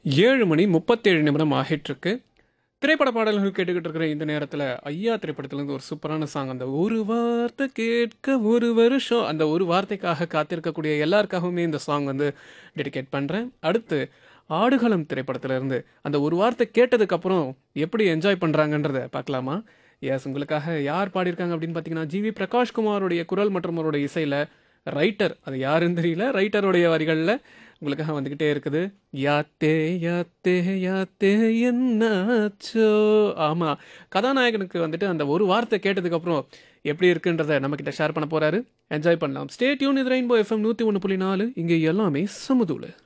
ஏழு மணி முப்பத்தேழு நிமிடம் ஆகிட்டுருக்கு திரைப்பட பாடல்கள் கேட்டுக்கிட்டு இருக்கிற இந்த நேரத்தில் ஐயா திரைப்படத்துலேருந்து ஒரு சூப்பரான சாங் அந்த ஒரு வார்த்தை கேட்க ஒரு வருஷம் அந்த ஒரு வார்த்தைக்காக காத்திருக்கக்கூடிய எல்லாருக்காகவுமே இந்த சாங் வந்து டெடிகேட் பண்ணுறேன் அடுத்து ஆடுகளம் திரைப்படத்திலிருந்து அந்த ஒரு வார்த்தை கேட்டதுக்கப்புறம் எப்படி என்ஜாய் பண்ணுறாங்கன்றத பார்க்கலாமா எஸ் உங்களுக்காக யார் பாடியிருக்காங்க அப்படின்னு பார்த்தீங்கன்னா ஜிவி பிரகாஷ்குமாருடைய குரல் மற்றும் அவருடைய இசையில் ரைட்டர் அது யாருன்னு தெரியல ரைட்டருடைய வரிகளில் உங்களுக்காக வந்துக்கிட்டே இருக்குது யாத்தே யாத்தே யாத்தே என்னாச்சோ ஆமாம் கதாநாயகனுக்கு வந்துட்டு அந்த ஒரு வார்த்தை கேட்டதுக்கப்புறம் எப்படி இருக்குன்றத நம்மக்கிட்ட ஷேர் பண்ண போகிறாரு என்ஜாய் பண்ணலாம் ஸ்டே டியூன் இது ரெயின்போ எஃப்எம் நூற்றி ஒன்று புள்ளி நாலு இங்கே எல்லாமே சமுதூளு